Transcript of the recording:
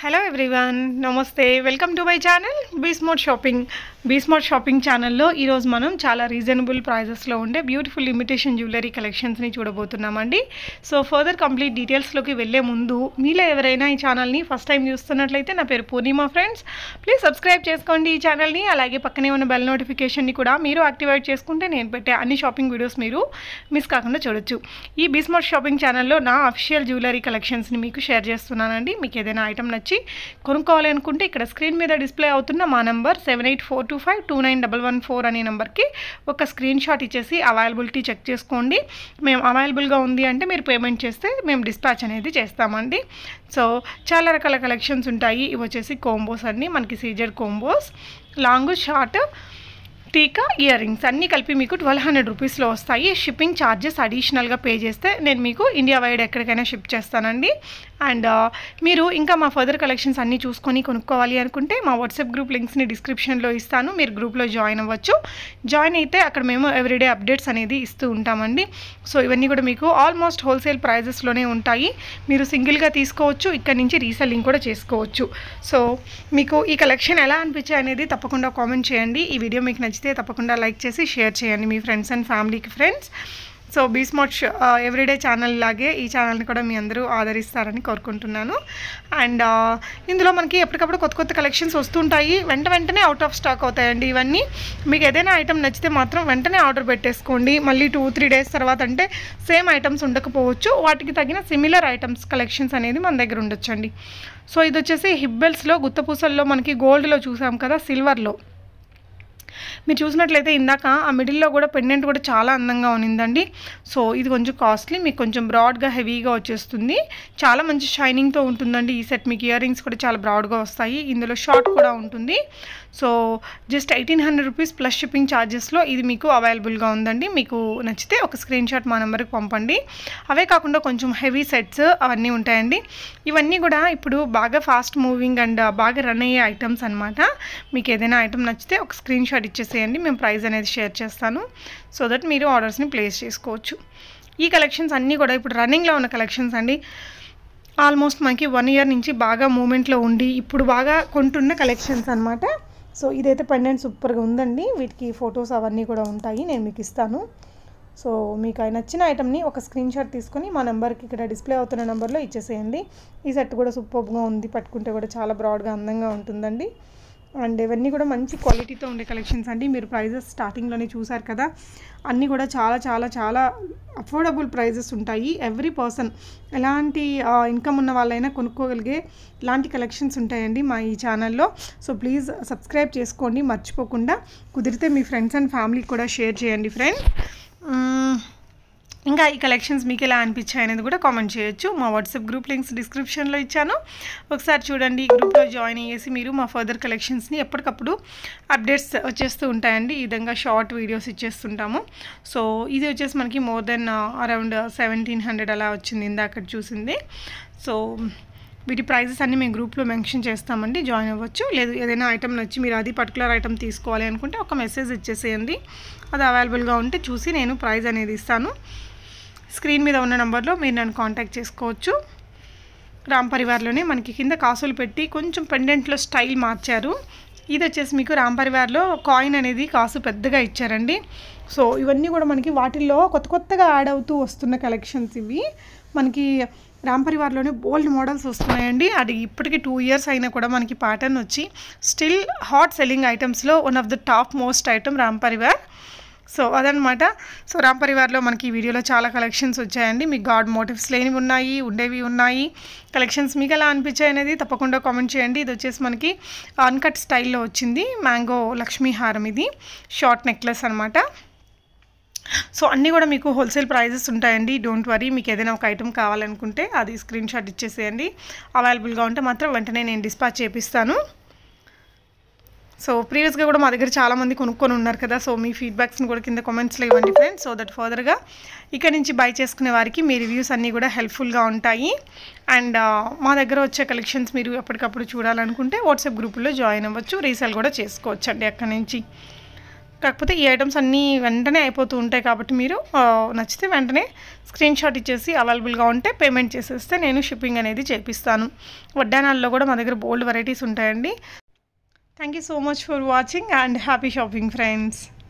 hello everyone namaste welcome to my channel B smart shopping B smart shopping ఛానల్లో ఈరోజు మనం చాలా రీజనబుల్ ప్రైజెస్లో ఉండే బ్యూటిఫుల్ లిమిటేషన్ జ్యువెలరీ కలెక్షన్స్ని చూడబోతున్నామండి సో ఫర్దర్ కంప్లీట్ డీటెయిల్స్లోకి వెళ్ళే ముందు మీలో ఎవరైనా ఈ ఛానల్ని ఫస్ట్ టైం చూస్తున్నట్లయితే నా పేరు పూర్ణిమ ఫ్రెండ్స్ ప్లీజ్ సబ్స్క్రైబ్ చేసుకోండి ఈ ఛానల్ని అలాగే పక్కనే ఉన్న బెల్ నోటిఫికేషన్ని కూడా మీరు యాక్టివేట్ చేసుకుంటే నేను పెట్టే అన్ని షాపింగ్ వీడియోస్ మీరు మిస్ కాకుండా చూడొచ్చు ఈ బీస్మోట్ షాపింగ్ ఛానల్లో నా అఫిషియల్ జ్యువెలరీ కలెక్షన్స్ని మీకు షేర్ చేస్తున్నానండి మీకు ఏదైనా ఐటమ్ నచ్చి కొనుక్కోవాలి అనుకుంటే ఇక్కడ స్క్రీన్ మీద డిస్ప్లే అవుతున్న మా number seven eight four two five two nine double one four అనే నెంబర్కి ఒక స్క్రీన్ షాట్ ఇచ్చేసి అవైలబిలిటీ చెక్ చేసుకోండి మేము అవైలబుల్గా ఉంది అంటే మీరు పేమెంట్ చేస్తే మేము డిస్పాచ్ అనేది చేస్తామండి సో చాలా రకాల కలెక్షన్స్ ఉంటాయి ఇవి వచ్చేసి కోంబోస్ అన్నీ మనకి CZ combos long short tikka ear rings అన్నీ కలిపి మీకు ట్వెల్వ్ హండ్రెడ్ రూపీస్లో వస్తాయి షిప్పింగ్ ఛార్జెస్ అడిషనల్గా పే చేస్తే నేను మీకు ఇండియా వైడ్ ఎక్కడికైనా షిప్ చేస్తానండి అండ్ మీరు ఇంకా మా ఫర్దర్ కలెక్షన్స్ అన్నీ చూసుకొని కొనుక్కోవాలి అనుకుంటే మా వాట్సాప్ గ్రూప్ లింక్స్ని డిస్క్రిప్షన్లో ఇస్తాను మీరు గ్రూప్లో జాయిన్ అవ్వచ్చు జాయిన్ అయితే అక్కడ మేము ఎవ్రీడే అప్డేట్స్ అనేది ఇస్తూ ఉంటామండి సో ఇవన్నీ కూడా మీకు ఆల్మోస్ట్ హోల్సేల్ ప్రైజెస్లోనే ఉంటాయి మీరు సింగిల్గా తీసుకోవచ్చు ఇక్కడ నుంచి రీసెల్లింగ్ కూడా చేసుకోవచ్చు సో మీకు ఈ కలెక్షన్ ఎలా అనిపించాయి అనేది తప్పకుండా కామెంట్ చేయండి ఈ వీడియో మీకు నచ్చితే తప్పకుండా లైక్ చేసి షేర్ చేయండి మీ ఫ్రెండ్స్ అండ్ ఫ్యామిలీకి friends so B smart everyday channel లాగే ఈ ఛానల్ని కూడా మీ అందరూ ఆదరిస్తారని కోరుకుంటున్నాను అండ్ ఇందులో మనకి ఎప్పటికప్పుడు కొత్త కొత్త కలెక్షన్స్ వస్తుంటాయి వెంట వెంటనే అవుట్ ఆఫ్ స్టాక్ అవుతాయండి ఇవన్నీ మీకు ఏదైనా ఐటమ్ నచ్చితే మాత్రం వెంటనే ఆర్డర్ పెట్టేసుకోండి మళ్ళీ టూ త్రీ డేస్ తర్వాత అంటే సేమ్ ఐటమ్స్ ఉండకపోవచ్చు వాటికి తగిన సిమిలర్ ఐటమ్స్ కలెక్షన్స్ అనేది మన దగ్గర ఉండొచ్చండి సో ఇది వచ్చేసి హిబ్బెల్స్లో గుత్తపూసల్లో మనకి గోల్డ్లో చూసాం కదా సిల్వర్లో మీరు చూసినట్లయితే ఇందాక ఆ మిడిల్లో కూడా పెండెంట్ కూడా చాలా అందంగా ఉన్నిందండి సో ఇది కొంచెం కాస్ట్లీ మీకు కొంచెం బ్రాడ్గా హెవీగా వచ్చేస్తుంది చాలా మంచి షైనింగ్తో ఉంటుందండి ఈ సెట్ మీకు ఇయర్ రింగ్స్ కూడా చాలా బ్రాడ్గా వస్తాయి ఇందులో షార్ట్ కూడా ఉంటుంది so just eighteen hundred rupees plus shipping ఛార్జెస్లో ఇది మీకు అవైలబుల్గా ఉందండి మీకు నచ్చితే ఒక స్క్రీన్ షాట్ మా నెంబర్కి పంపండి అవే కాకుండా కొంచెం హెవీ సెట్స్ అవన్నీ ఉంటాయండి ఇవన్నీ కూడా ఇప్పుడు బాగా ఫాస్ట్ మూవింగ్ అండ్ బాగా రన్ అయ్యే ఐటమ్స్ అనమాట మీకు ఏదైనా ఐటమ్ నచ్చితే ఒక స్క్రీన్ షాట్ ఇచ్చేసేయండి మేము ప్రైస్ అనేది షేర్ చేస్తాను సో దట్ మీరు ఆర్డర్స్ని ప్లేస్ చేసుకోవచ్చు ఈ కలెక్షన్స్ అన్నీ కూడా ఇప్పుడు రన్నింగ్లో ఉన్న కలెక్షన్స్ అండి ఆల్మోస్ట్ మనకి వన్ ఇయర్ నుంచి బాగా మూమెంట్లో ఉండి ఇప్పుడు బాగా కొంటున్న కలెక్షన్స్ అనమాట సో ఇదైతే పెండెంట్ సూపర్గా ఉందండి వీటికి ఫొటోస్ అవన్నీ కూడా ఉంటాయి నేను మీకు ఇస్తాను సో మీకు అవి నచ్చిన ఐటమ్ని ఒక స్క్రీన్ షాట్ తీసుకొని మా నెంబర్కి ఇక్కడ డిస్ప్లే అవుతున్న నెంబర్లో ఇచ్చేసేయండి ఈ సెట్ కూడా సూపర్గా ఉంది పట్టుకుంటే కూడా చాలా బ్రాడ్గా అందంగా ఉంటుందండి అండ్ ఇవన్నీ కూడా మంచి క్వాలిటీతో ఉండే కలెక్షన్స్ అండి మీరు ప్రైజెస్ స్టార్టింగ్లోనే చూసారు కదా అన్నీ కూడా చాలా చాలా చాలా అఫోర్డబుల్ ప్రైజెస్ ఉంటాయి ఎవ్రీ పర్సన్ ఎలాంటి ఇన్కమ్ ఉన్న వాళ్ళైనా కొనుక్కోగలిగే ఇలాంటి కలెక్షన్స్ ఉంటాయండి మా ఈ ఛానల్లో సో ప్లీజ్ సబ్స్క్రైబ్ చేసుకోండి మర్చిపోకుండా కుదిరితే మీ ఫ్రెండ్స్ అండ్ ఫ్యామిలీకి కూడా షేర్ చేయండి ఫ్రెండ్స్ ఇంకా ఈ కలెక్షన్స్ మీకు ఎలా అనిపించాయి అనేది కూడా కామెంట్ చేయొచ్చు మా వాట్సాప్ గ్రూప్ లింక్స్ డిస్క్రిప్షన్లో ఇచ్చాను ఒకసారి చూడండి ఈ గ్రూప్లో జాయిన్ అయ్యేసి మీరు మా ఫర్దర్ కలెక్షన్స్ని ఎప్పటికప్పుడు అప్డేట్స్ వచ్చేస్తూ ఉంటాయండి ఈ విధంగా షార్ట్ వీడియోస్ ఇచ్చేస్తుంటాము సో ఇది వచ్చేసి మనకి more than around seventeen hundred అలా వచ్చింది ఇందాక చూసింది సో వీటి ప్రైజెస్ అన్నీ మేము గ్రూప్లో మెన్షన్ చేస్తామండి జాయిన్ అవ్వచ్చు లేదు ఏదైనా ఐటమ్ నచ్చి మీరు అది పర్టికులర్ ఐటమ్ తీసుకోవాలి అనుకుంటే ఒక మెసేజ్ ఇచ్చేసేయండి అది అవైలబుల్గా ఉంటే చూసి నేను ప్రైస్ అనేది ఇస్తాను స్క్రీన్ మీద ఉన్న నెంబర్లో మీరు నన్ను కాంటాక్ట్ చేసుకోవచ్చు రామ్ పరివార్లోనే మనకి కింద కాసులు పెట్టి కొంచెం పెండెంట్లో స్టైల్ మార్చారు ఇది వచ్చేసి మీకు రామ్ పరివార్లో కాయిన్ అనేది కాసు పెద్దగా ఇచ్చారండి సో ఇవన్నీ కూడా మనకి వాటిల్లో కొత్త కొత్తగా యాడ్ అవుతూ వస్తున్న కలెక్షన్స్ ఇవి మనకి రామ్ పరివార్లోనే బోల్డ్ మోడల్స్ వస్తున్నాయండి అది ఇప్పటికి టూ ఇయర్స్ అయినా కూడా మనకి ప్యాటర్న్ వచ్చి స్టిల్ హాట్ సెల్లింగ్ ఐటమ్స్లో one of the top most item Ram Parivar so అదనమాట సో రామ్ పరివార్లో మనకి ఈ వీడియోలో చాలా కలెక్షన్స్ వచ్చాయండి మీకు గాడ్ మోటివ్స్ లేనివి ఉన్నాయి ఉండేవి ఉన్నాయి కలెక్షన్స్ మీకు ఎలా అనిపించాయి అనేది తప్పకుండా కామెంట్ చేయండి ఇది వచ్చేసి మనకి అన్కట్ స్టైల్లో వచ్చింది మ్యాంగో లక్ష్మీ హారం ఇది షార్ట్ నెక్లెస్ అనమాట సో అన్నీ కూడా మీకు హోల్సేల్ ప్రైజెస్ ఉంటాయండి డోంట్ వరీ మీకు ఏదైనా ఒక ఐటమ్ కావాలనుకుంటే అది స్క్రీన్ షాట్ ఇచ్చేసేయండి అవైలబుల్గా ఉంటే మాత్రం వెంటనే నేను డిస్పాచ్ చేపిస్తాను సో ప్రీవియస్గా కూడా మా దగ్గర చాలామంది కొనుక్కొని ఉన్నారు కదా సో మీ ఫీడ్బ్యాక్స్ని కూడా కింద కామెంట్స్లో ఇవ్వండి ఫ్రెండ్స్ సో దట్ ఫర్దర్గా ఇక్కడ నుంచి బై చేసుకునే వారికి మీ రివ్యూస్ అన్నీ కూడా హెల్ప్ఫుల్గా ఉంటాయి అండ్ మా దగ్గర వచ్చే కలెక్షన్స్ మీరు ఎప్పటికప్పుడు చూడాలనుకుంటే వాట్సాప్ గ్రూపుల్లో జాయిన్ అవ్వచ్చు రీసేల్ కూడా చేసుకోవచ్చు అండి అక్కడి నుంచి కాకపోతే ఈ ఐటమ్స్ అన్నీ వెంటనే అయిపోతూ ఉంటాయి కాబట్టి మీరు ఆ, నచ్చితే వెంటనే స్క్రీన్ షాట్ ఇచ్చేసి అవైలబుల్గా ఉంటే పేమెంట్ చేసేస్తే నేను షిప్పింగ్ అనేది చేపిస్తాను వడ్డానాల్లో కూడా మా దగ్గర బోల్డ్ వెరైటీస్ ఉంటాయండి thank you so much for watching and happy shopping friends